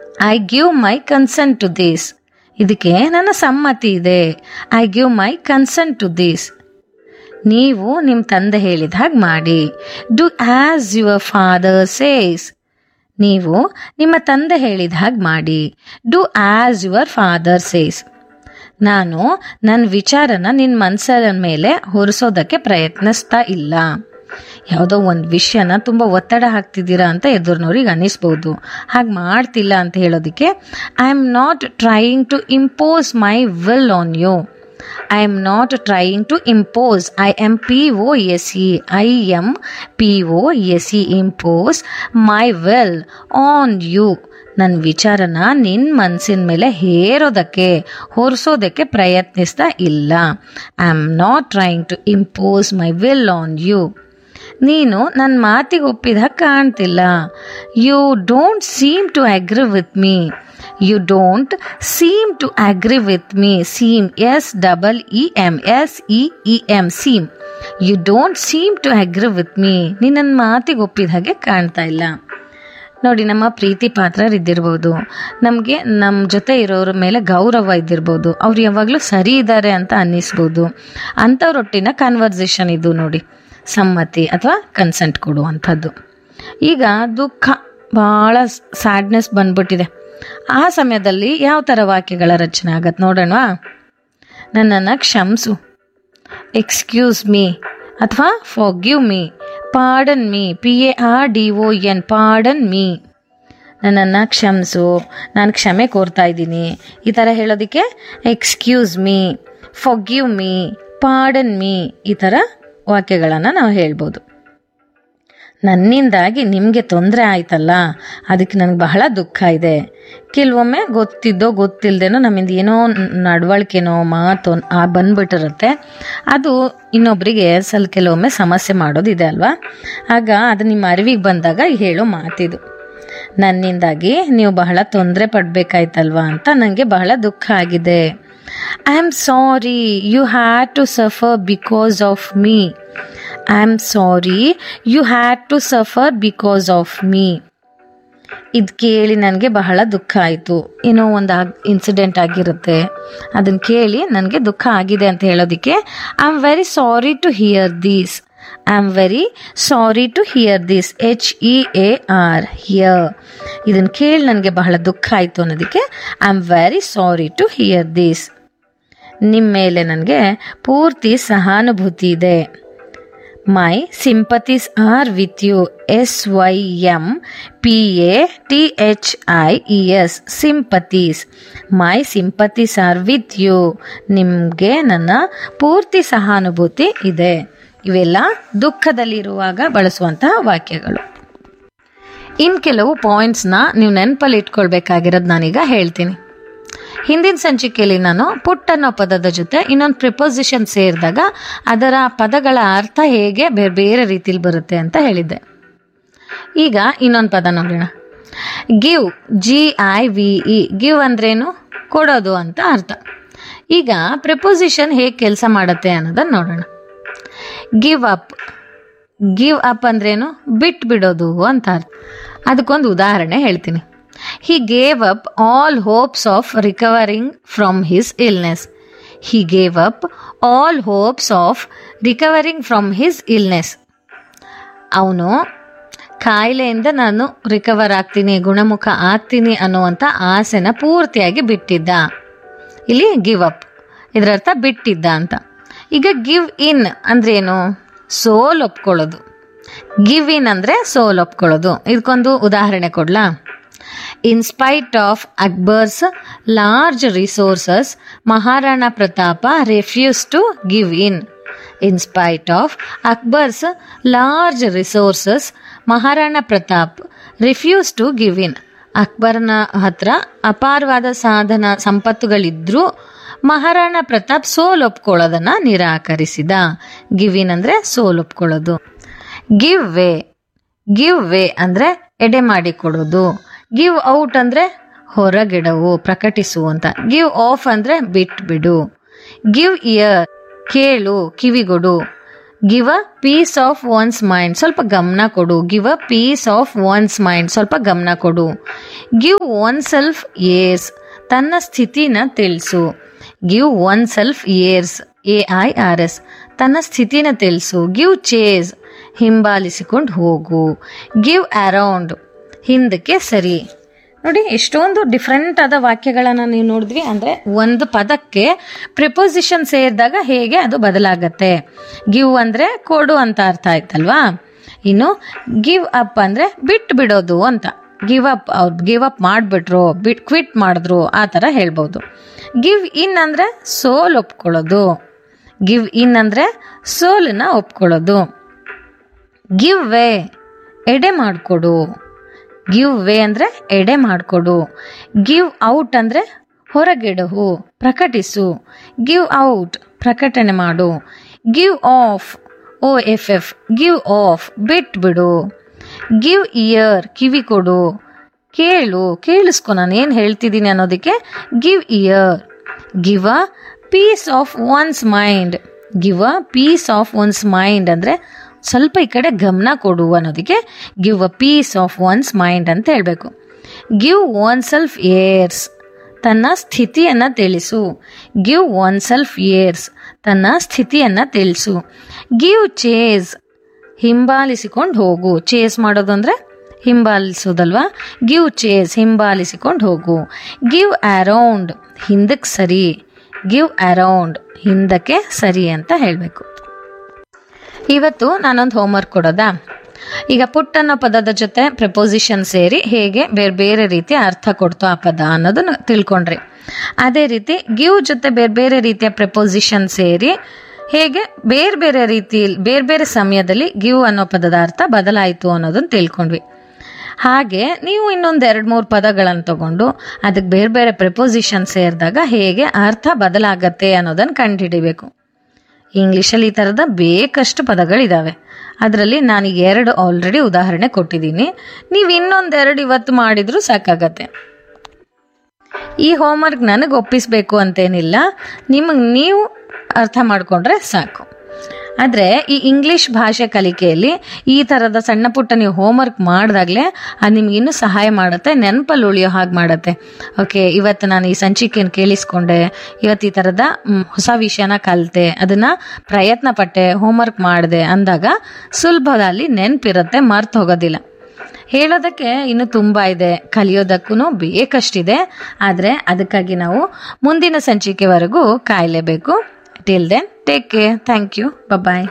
I give my consent to this ಇದಕ್ಕೆ ನನ್ನ ಸಮ್ಮತಿ ಇದೆ I give my consent to this ನೀವು ನಿಮ್ಮ ತಂದೆ ಹೇಳಿದ ಹಾಗೆ ಮಾಡಿ do as your father says ನೀವು ನಿಮ್ಮ ತಂದೆ ಹೇಳಿದ ಹಾಗೆ ಮಾಡಿ do as your father says ನಾನು ನನ್ನ ವಿಚಾರನ ನಿನ್ನ ಮನಸ್ಸಿನ ಮೇಲೆ ಹೊರಿಸೋದಕ್ಕೆ ಪ್ರಯತ್ನಿಸ್ತಾ ಇಲ್ಲ ಯಾವುದೋ ಒಂದು ವಿಷಯನ ತುಂಬ ಒತ್ತಡ ಹಾಕ್ತಿದ್ದೀರಾ ಅಂತ ಎದುರಿನವ್ರಿಗೆ ಅನ್ನಿಸ್ಬೋದು ಹಾಗೆ ಮಾಡ್ತಿಲ್ಲ ಅಂತ ಹೇಳೋದಕ್ಕೆ I am not trying to impose my will on you I am not trying to impose I M P O S E I M P O S E impose my will on you ನನ್ನ ವಿಚಾರನ ನಿನ್ನ ಮನಸ್ಸಿನ ಮೇಲೆ ಹೇರೋದಕ್ಕೆ ಹೊರಿಸೋದಕ್ಕೆ ಪ್ರಯತ್ನಿಸ್ತಾ ಇಲ್ಲ I am not trying to impose my will on you ನೀನು ನನ್ನ ಮಾತಿಗೆ ಒಪ್ಪಿದ ಕಾಣ್ತಿಲ್ಲ you don't seem to agree with me you don't seem to agree with me seem S double E M S E E M seem you don't seem to agree with me ನೀನು ನನ್ನ ಮಾತಿಗೆ ಒಪ್ಪಿದ ಹಾಗೆ ಕಾಣ್ತಾ ಇಲ್ಲ ನೋಡಿ ನಮ್ಮ ಪ್ರೀತಿ ಪಾತ್ರರು ಇದ್ದಿರ್ಬೋದು ನಮಗೆ ನಮ್ಮ ಜೊತೆ ಇರೋರ ಮೇಲೆ ಗೌರವ ಇದ್ದಿರ್ಬೋದು ಅವ್ರು ಯಾವಾಗಲೂ ಸರಿ ಇದ್ದಾರೆ ಅಂತ ಅನ್ನಿಸ್ಬೋದು ಅಂಥವ್ರೊಟ್ಟಿನ ಕನ್ವರ್ಸೇಷನ್ ಇದು ನೋಡಿ ಸಮ್ಮತಿ ಅಥವಾ ಕನ್ಸೆಂಟ್ ಕೊಡುವಂಥದ್ದು ಈಗ ದುಃಖ ಭಾಳ ಸ್ಯಾಡ್ನೆಸ್ ಬಂದ್ಬಿಟ್ಟಿದೆ ಆ ಸಮಯದಲ್ಲಿ ಯಾವ ಥರ ವಾಕ್ಯಗಳ ರಚನೆ ಆಗತ್ತೆ ನೋಡೋಣವಾ ನನ್ನನ್ನು ಕ್ಷಮಿಸು ಎಕ್ಸ್ಕ್ಯೂಸ್ ಮೀ ಅಥವಾ forgive me pardon me P A R D O N pardon me ನನ್ನನ್ನು ಕ್ಷಮಿಸು ನಾನು ಕ್ಷಮೆ ಕೋರ್ತಾ ಇದ್ದೀನಿ ಈ ಥರ ಹೇಳೋದಕ್ಕೆ excuse me forgive me pardon me ಈ ಥರ ವಾಕ್ಯಗಳನ್ನು ನಾವು ಹೇಳ್ಬೋದು ನನ್ನಿಂದಾಗಿ ನಿಮಗೆ ತೊಂದರೆ ಆಯ್ತಲ್ಲ ಅದಕ್ಕೆ ನನಗೆ ಬಹಳ ದುಃಖ ಇದೆ ಕೆಲವೊಮ್ಮೆ ಗೊತ್ತಿದ್ದೋ ಗೊತ್ತಿಲ್ಲದೇನೋ ನಮ್ಮಿಂದ ಏನೋ ನಡವಳಿಕೆನೋ ಮಾತು ಆ ಬಂದ್ಬಿಟ್ಟಿರುತ್ತೆ ಅದು ಇನ್ನೊಬ್ಬರಿಗೆ ಸ್ವಲ್ಪ ಕೆಲವೊಮ್ಮೆ ಸಮಸ್ಯೆ ಮಾಡೋದಿದೆ ಅಲ್ವಾ ಆಗ ಅದು ನಿಮ್ಮ ಅರಿವಿಗೆ ಬಂದಾಗ ಹೇಳೋ ಮಾತಿದು ನನ್ನಿಂದಾಗಿ ನೀವು ಬಹಳ ತೊಂದರೆ ಪಡಬೇಕಾಯ್ತಲ್ವಾ ಅಂತ ನನಗೆ ಬಹಳ ದುಃಖ ಆಗಿದೆ I am sorry you had to suffer because of me I am sorry you had to suffer because of me ಇದು ಕೇಳಿ ನನಗೆ ಬಹಳ ದುಃಖ ಆಯಿತು ಏನೋ ಒಂದು ಆಗ್ ಇನ್ಸಿಡೆಂಟ್ ಆಗಿರುತ್ತೆ ಅದನ್ನು ಕೇಳಿ ನನಗೆ ದುಃಖ ಆಗಿದೆ ಅಂತ ಹೇಳೋದಕ್ಕೆ I am very sorry to hear these I am very sorry to hear this H E A R hear ಇದನ್ನು ಕೇಳಿ ನನಗೆ ಬಹಳ ದುಃಖ ಆಯಿತು ಅನ್ನೋದಕ್ಕೆ I am very sorry to hear this ನಿಮ್ಮ ಮೇಲೆ ನನಗೆ ಪೂರ್ತಿ ಸಹಾನುಭೂತಿ ಇದೆ my sympathies are with you S Y M P A T H I E S sympathies my sympathies are with you ನಿಮಗೆ ನನ್ನ ಪೂರ್ತಿ ಸಹಾನುಭೂತಿ ಇದೆ ಇವೆಲ್ಲ ದುಃಖದಲ್ಲಿರುವಾಗ ಬಳಸುವಂತಹ ವಾಕ್ಯಗಳು ಇನ್ನು ಕೆಲವು ಪಾಯಿಂಟ್ಸ್ನ ನೀವು ನೆನಪಲ್ಲಿ ಇಟ್ಕೊಳ್ಬೇಕಾಗಿರೋದು ನಾನೀಗ ಹೇಳ್ತೀನಿ ಹಿಂದಿನ ಸಂಚಿಕೆಯಲ್ಲಿ ನಾನು ಪುಟ್ ಅನ್ನೋ ಪದದ ಜೊತೆ ಇನ್ನೊಂದು ಪ್ರಿಪೋಸಿಷನ್ ಸೇರಿದಾಗ ಅದರ ಪದಗಳ ಅರ್ಥ ಹೇಗೆ ಬೇರೆ ಬೇರೆ ರೀತಿಲಿ ಬರುತ್ತೆ ಅಂತ ಹೇಳಿದ್ದೆ ಈಗ ಇನ್ನೊಂದು ಪದ ನೋಡೋಣ give G I V E give ಅಂದ್ರೇನು ಕೊಡೋದು ಅಂತ ಅರ್ಥ ಈಗ ಪ್ರಿಪೋಸಿಷನ್ ಹೇಗೆ ಕೆಲಸ ಮಾಡುತ್ತೆ ಅನ್ನೋದನ್ನು ನೋಡೋಣ ಗಿವ್ ಅಪ್ ಗಿವ್ ಅಪ್ ಅಂದ್ರೇನು ಬಿಟ್ಟು ಬಿಡೋದು ಅಂತ ಅರ್ಥ ಅದಕ್ಕೊಂದು ಉದಾಹರಣೆ ಹೇಳ್ತೀನಿ he gave up all hopes of recovering from his illness he gave up all hopes of recovering from his illness ಅವನು ಕಾಯಿಲೆಯಿಂದ ನಾನು ರಿಕವರ್ ಆಗ್ತೀನಿ ಗುಣಮುಖ ಆಗ್ತೀನಿ ಅನ್ನುವಂಥ ಆಸೆನ ಪೂರ್ತಿಯಾಗಿ ಬಿಟ್ಟಿದ್ದ ಇಲ್ಲಿ ಗಿವ್ ಅಪ್ ಇದರರ್ಥ ಬಿಟ್ಟಿದ್ದ ಅಂತ ಈಗ ಗಿವ್ ಇನ್ ಅಂದ್ರೇನು ಸೋಲ್ ಒಪ್ಕೊಳ್ಳೋದು ಗಿವ್ ಇನ್ ಅಂದರೆ ಸೋಲ್ ಒಪ್ಕೊಳ್ಳೋದು ಇದಕ್ಕೊಂದು ಉದಾಹರಣೆ ಕೊಡ್ಲಾ in spite of Akbar's large resources Maharana Pratap refuse to give in in spite of Akbar's large resources Maharana Pratap refuse to give in ಅಕ್ಬರ್ನ ಹತ್ರ ಅಪಾರವಾದ ಸಾಧನ ಸಂಪತ್ತುಗಳಿದ್ರೂ ಮಹಾರಾಣಾ ಪ್ರತಾಪ್ ಸೋಲ್ ಒಪ್ಕೊಳ್ಳೋದನ್ನ ನಿರಾಕರಿಸಿದ ಗಿವ್ ಇನ್ ಅಂದರೆ ಸೋಲ್ ಒಪ್ಕೊಳ್ಳೋದು ಗಿವ್ ವೇ ಗಿವ್ ವೇ ಅಂದರೆ ಎಡೆ ಮಾಡಿಕೊಡೋದು ಗಿವ್ ಔಟ್ ಅಂದರೆ ಹೊರಗಿಡವು ಪ್ರಕಟಿಸು ಅಂತ ಗಿವ್ ಆಫ್ ಅಂದರೆ ಬಿಟ್ಬಿಡು ಗಿವ್ ಇಯರ್ ಕೇಳು ಕಿವಿಗೊಡು give a piece of one's mind ಸ್ವಲ್ಪ ಗಮನ ಕೊಡು give a piece of one's mind ಸ್ವಲ್ಪ ಗಮನ ಕೊಡು ಗಿವ್ ಒನ್ ಸೆಲ್ಫ್ ಏರ್ಸ್ ತನ್ನ ಸ್ಥಿತಿನ ತಿಳಿಸು give oneself airs A I R S ತನ್ನ ಸ್ಥಿತಿನ ತಿಳಿಸು ಗಿವ್ ಚೇಸ್ ಹಿಂಬಾಲಿಸಿಕೊಂಡು ಹೋಗು ಗಿವ್ ಅರೌಂಡ್ ಹಿಂದಕ್ಕೆ ಸರಿ ನೋಡಿ ಎಷ್ಟೊಂದು ಡಿಫ್ರೆಂಟ್ ಆದ ವಾಕ್ಯಗಳನ್ನು ನೀವು ನೋಡಿದ್ವಿ ಅಂದರೆ ಒಂದು ಪದಕ್ಕೆ ಪ್ರಿಪೋಸಿಷನ್ ಸೇರಿದಾಗ ಹೇಗೆ ಅದು ಬದಲಾಗತ್ತೆ ಗಿವ್ ಅಂದರೆ ಕೊಡು ಅಂತ ಅರ್ಥ ಆಯ್ತಲ್ವಾ ಇನ್ನು ಗಿವ್ ಅಪ್ ಅಂದರೆ ಬಿಟ್ಟು ಬಿಡೋದು ಅಂತ ಗಿವ್ ಅಪ್ ಅವ್ರು ಗಿವ್ ಅಪ್ ಮಾಡಿಬಿಟ್ರು ಬಿಟ್ ಕ್ವಿಟ್ ಮಾಡಿದ್ರು ಆ ಥರ ಹೇಳ್ಬೋದು ಗಿವ್ ಇನ್ ಅಂದರೆ ಸೋಲ್ ಒಪ್ಕೊಳ್ಳೋದು ಗಿವ್ ಇನ್ ಅಂದರೆ ಸೋಲನ್ನ ಒಪ್ಕೊಳ್ಳೋದು ಗಿವ್ ವೇ ಎಡೆ ಮಾಡಿಕೊಡು ಗಿವ್ ವೇ ಅಂದರೆ ಎಡೆ ಮಾಡಿಕೊಡು ಗಿವ್ ಔಟ್ ಅಂದರೆ ಹೊರಗೆಡಹು ಪ್ರಕಟಿಸು ಗಿವ್ ಔಟ್ ಪ್ರಕಟಣೆ ಮಾಡು give off O F F give off ಬಿಟ್ಬಿಡು ಗಿವ್ ಇಯರ್ ಕಿವಿ ಕೊಡು ಕೇಳು ಕೇಳಿಸ್ಕೊ ನಾನು ಏನು ಹೇಳ್ತಿದ್ದೀನಿ ಅನ್ನೋದಕ್ಕೆ give ear give a piece of one's mind give a piece of one's mind ಅಂದರೆ ಸ್ವಲ್ಪ ಈ ಕಡೆ ಗಮನ ಕೊಡು ಅನ್ನೋದಕ್ಕೆ give a piece of one's mind ಅಂತ ಹೇಳಬೇಕು ಗಿವ್ ಒನ್ ಸೆಲ್ಫ್ ಏರ್ಸ್ ತನ್ನ ಸ್ಥಿತಿಯನ್ನು ತಿಳಿಸು ಗಿವ್ ಒನ್ ಸೆಲ್ಫ್ ಏರ್ಸ್ ತನ್ನ ಸ್ಥಿತಿಯನ್ನು ತಿಳಿಸು ಗಿವ್ ಚೇಸ್ ಹಿಂಬಾಲಿಸಿಕೊಂಡು ಹೋಗು ಚೇಸ್ ಮಾಡೋದು ಅಂದರೆ ಹಿಂಬಾಲಿಸೋದಲ್ವಾ ಗಿವ್ ಚೇಸ್ ಹಿಂಬಾಲಿಸಿಕೊಂಡು ಹೋಗು ಗಿವ್ ಅರೌಂಡ್ ಹಿಂದಕ್ಕೆ ಸರಿ ಗಿವ್ ಅರೌಂಡ್ ಹಿಂದಕ್ಕೆ ಸರಿ ಅಂತ ಹೇಳಬೇಕು ಇವತ್ತು ನಾನೊಂದು ಹೋಮ್ವರ್ಕ್ ಕೊಡೋದಾ ಈಗ ಪುಟ್ ಅನ್ನೋ ಪದದ ಜೊತೆ ಪ್ರಪೋಸಿಷನ್ ಸೇರಿ ಹೇಗೆ ಬೇರೆ ಬೇರೆ ರೀತಿಯ ಅರ್ಥ ಕೊಡ್ತೋ ಆ ಪದ ಅನ್ನೋದನ್ನ ತಿಳ್ಕೊಂಡ್ರಿ ಅದೇ ರೀತಿ ಗಿವ್ ಜೊತೆ ಬೇರೆ ಬೇರೆ ರೀತಿಯ ಪ್ರಪೋಸಿಷನ್ ಸೇರಿ ಹೇಗೆ ಬೇರೆ ಬೇರೆ ರೀತಿ ಬೇರೆ ಬೇರೆ ಸಮಯದಲ್ಲಿ ಗಿವ್ ಅನ್ನೋ ಪದದ ಅರ್ಥ ಬದಲಾಯಿತು ಅನ್ನೋದನ್ನ ತಿಳ್ಕೊಂಡ್ವಿ ಹಾಗೆ ನೀವು ಇನ್ನೊಂದು ಎರಡು ಮೂರು ಪದಗಳನ್ನು ತಗೊಂಡು ಅದಕ್ಕೆ ಬೇರೆ ಬೇರೆ ಪ್ರಪೋಸಿಷನ್ ಸೇರಿದಾಗ ಹೇಗೆ ಅರ್ಥ ಬದಲಾಗತ್ತೆ ಅನ್ನೋದನ್ನು ಕಂಡುಹಿಡಿಬೇಕು ಇಂಗ್ಲೀಷಲ್ಲಿ ಈ ಥರದ ಬೇಕಷ್ಟು ಪದಗಳಿದ್ದಾವೆ ಅದರಲ್ಲಿ ನಾನೀಗ ಎರಡು ಆಲ್ರೆಡಿ ಉದಾಹರಣೆ ಕೊಟ್ಟಿದ್ದೀನಿ ನೀವು ಇನ್ನೊಂದೆರಡು ಇವತ್ತು ಮಾಡಿದರೂ ಸಾಕಾಗತ್ತೆ ಈ ಹೋಮ್ವರ್ಕ್ ನನಗೆ ಒಪ್ಪಿಸಬೇಕು ಅಂತೇನಿಲ್ಲ ನಿಮಗೆ ನೀವು ಅರ್ಥ ಮಾಡಿಕೊಂಡ್ರೆ ಸಾಕು ಆದರೆ ಈ ಇಂಗ್ಲಿಷ್ ಭಾಷೆ ಕಲಿಕೆಯಲ್ಲಿ ಈ ಥರದ ಸಣ್ಣ ಪುಟ್ಟ ನೀವು ಹೋಮ್ವರ್ಕ್ ಮಾಡಿದಾಗಲೇ ಅದು ನಿಮ್ಗೆ ಇನ್ನೂ ಸಹಾಯ ಮಾಡುತ್ತೆ ನೆನಪಲ್ಲಿ ಉಳಿಯೋ ಹಾಗೆ ಮಾಡುತ್ತೆ ಓಕೆ ಇವತ್ತು ನಾನು ಈ ಸಂಚಿಕೆಯನ್ನು ಕೇಳಿಸ್ಕೊಂಡೆ ಇವತ್ತು ಈ ಥರದ ಮ್, ಹೊಸ ವಿಷಯನ ಕಲಿತೆ ಅದನ್ನು ಪ್ರಯತ್ನ ಪಟ್ಟೆ ಹೋಮ್ವರ್ಕ್ ಮಾಡಿದೆ ಅಂದಾಗ ಸುಲಭದಲ್ಲಿ ನೆನಪಿರುತ್ತೆ ಮರ್ತು ಹೋಗೋದಿಲ್ಲ ಹೇಳೋದಕ್ಕೆ ಇನ್ನು ತುಂಬ ಇದೆ ಕಲಿಯೋದಕ್ಕೂ ಬೇಕಷ್ಟಿದೆ ಆದರೆ ಅದಕ್ಕಾಗಿ ನಾವು ಮುಂದಿನ ಸಂಚಿಕೆವರೆಗೂ ಕಾಯಲೇಬೇಕು till then take care thank you bye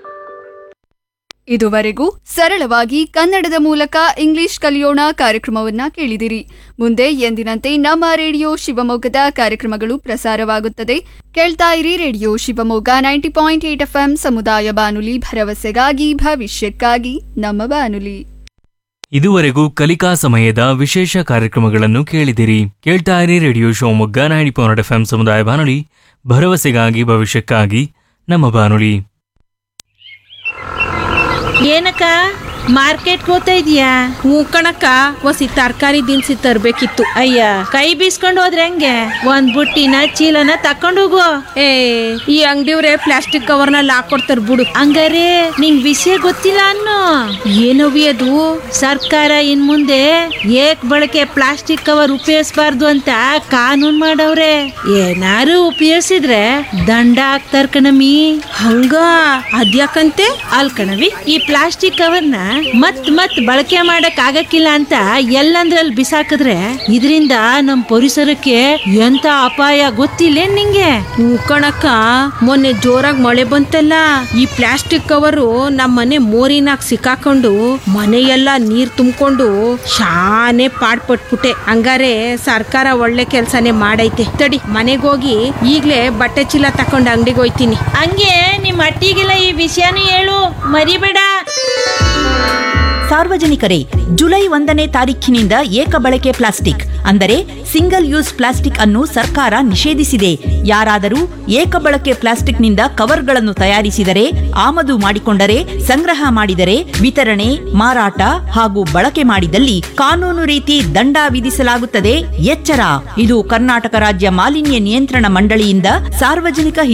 ಇದುವರೆಗೂ ಸರಳವಾಗಿ ಕನ್ನಡದ ಮೂಲಕ ಇಂಗ್ಲಿಷ್ ಕಲಿಯೋಣ ಕಾರ್ಯಕ್ರಮವನ್ನ ಕೇಳಿದಿರಿ ಮುಂದೆ ಎಂದಿನಂತೆ ನಮ್ಮ ರೇಡಿಯೋ ಶಿವಮೊಗ್ಗದ ಕಾರ್ಯಕ್ರಮಗಳು ಪ್ರಸಾರವಾಗುತ್ತದೆ ಕೇಳ್ತಾ ಇರಿ radio Shivamogga ninety point eight F ಸಮುದಾಯ ಬಾನುಲಿ ಭರವಸೆಗಾಗಿ ಭವಿಷ್ಯಕ್ಕಾಗಿ ನಮ್ಮ ಬಾನುಲಿ ಇದುವರೆಗೂ ಕಲಿಕಾ ಸಮಯದ ವಿಶೇಷ ಕಾರ್ಯಕ್ರಮಗಳನ್ನು ಕೇಳಿದಿರಿ ಕೇಳ್ತಾ ಇರಿ radio Shivamogga ninety point F ಸಮುದಾಯ ಬಾನುಲಿ ಭರವಸೆಗಾಗಿ ಭವಿಷ್ಯಕ್ಕಾಗಿ ನಮ್ಮ ಬಾನುಲಿ ಏನಕ್ಕ ಮಾರ್ಕೆಟ್ಗೆ ಹೋಗ್ತಾ ಇದೀಯಾ ಹ್ಞೂ ಕಣಕ್ಕ ಒಸಿ ತರಕಾರಿ ದಿನಸಿ ತರ್ಬೇಕಿತ್ತು ಅಯ್ಯ ಕೈ ಬೀಸ್ಕೊಂಡು ಹೋದ್ರೆ ಹೆಂಗೆ ಒಂದ್ ಬುಟ್ಟಿನ ಚೀಲನ ತಕೊಂಡು ಹೋಗು ಏ ಈ ಅಂಗಡಿಯವ್ರೆ ಪ್ಲಾಸ್ಟಿಕ್ ಕವರ್ನಲ್ಲಿ ಹಾಕೊಡ್ತಾರ ಬಿಡು ಹಂಗಾರೆ ನಿಂಗ್ ವಿಷಯ ಗೊತ್ತಿಲ್ಲ ಅನ್ನು ಏನವಿ ಅದು ಸರ್ಕಾರ ಇನ್ ಮುಂದೆ ಏಕ್ ಬಳಕೆ ಪ್ಲಾಸ್ಟಿಕ್ ಕವರ್ ಉಪಯೋಗಿಸಬಾರ್ದು ಅಂತ ಕಾನೂನ್ ಮಾಡವ್ರೆ ಏನಾರು ಉಪಯೋಗಿಸಿದ್ರೆ ದಂಡ ಹಾಕ್ತಾರ ಕಣಮಿ ಹಂಗ ಅದ್ಯಾಕಂತೆ ಅಲ್ ಕಣವಿ ಈ ಪ್ಲಾಸ್ಟಿಕ್ ಕವರ್ನ ಮತ್ ಮತ್ ಬಳಕೆ ಮಾಡಕ್ ಆಗಕ್ಕಿಲ್ಲ ಅಂತ ಎಲ್ಲಂದ್ರಲ್ಲಿ ಬಿಸಾಕಿದ್ರೆ ಇದರಿಂದ ನಮ್ ಪರಿಸರಕ್ಕೆ ಎಂತ ಅಪಾಯ ಗೊತ್ತಿಲ್ಲ ನಿಂಗೆ ಹ್ಞೂ ಕಣಕ್ಕ ಮೊನ್ನೆ ಜೋರಾಗಿ ಮಳೆ ಬಂತಲ್ಲ ಈ ಪ್ಲಾಸ್ಟಿಕ್ ಕವರು ನಮ್ಮ ಮನೆ ಮೋರಿನಾಗ ಸಿಕ್ಕಾಕೊಂಡು ಮನೆಯೆಲ್ಲ ನೀರ್ ತುಂಬಿಕೊಂಡು ಶಾನೆ ಪಾಡ್ಪಟ್ಬಿಟ್ಟೆ ಹಂಗಾರೆ ಸರ್ಕಾರ ಒಳ್ಳೆ ಕೆಲ್ಸನೇ ಮಾಡೈತೆ ತಡಿ ಮನೆಗೋಗಿ ಈಗ್ಲೇ ಬಟ್ಟೆ ಚೀಲ ತಕೊಂಡು ಅಂಗಡಿಗೆ ಹೋಯ್ತೀನಿ ಹಂಗೆ ನಿಮ್ ಅಟ್ಟಿಗೆಲ್ಲ ಈ ವಿಷಯನೂ ಹೇಳು ಮರಿಬೇಡ ಸಾರ್ವಜನಿಕರೇ ಜುಲೈ ಒಂದನೇ ತಾರೀಖಿನಿಂದ ಏಕ ಬಳಕೆ ಪ್ಲಾಸ್ಟಿಕ್ ಅಂದರೆ ಸಿಂಗಲ್ ಯೂಸ್ ಪ್ಲಾಸ್ಟಿಕ್ ಅನ್ನು ಸರ್ಕಾರ ನಿಷೇಧಿಸಿದೆ ಯಾರಾದರೂ ಏಕ ಬಳಕೆ ಪ್ಲಾಸ್ಟಿಕ್ನಿಂದ ಕವರ್ಗಳನ್ನು ತಯಾರಿಸಿದರೆ ಆಮದು ಮಾಡಿಕೊಂಡರೆ ಸಂಗ್ರಹ ಮಾಡಿದರೆ ವಿತರಣೆ ಮಾರಾಟ ಹಾಗೂ ಬಳಕೆ ಮಾಡಿದಲ್ಲಿ ಕಾನೂನು ರೀತಿ ದಂಡ ವಿಧಿಸಲಾಗುತ್ತದೆ ಎಚ್ಚರ ಇದು ಕರ್ನಾಟಕ ರಾಜ್ಯ ಮಾಲಿನ್ಯ ನಿಯಂತ್ರಣ ಮಂಡಳಿಯಿಂದ ಸಾರ್ವಜನಿಕ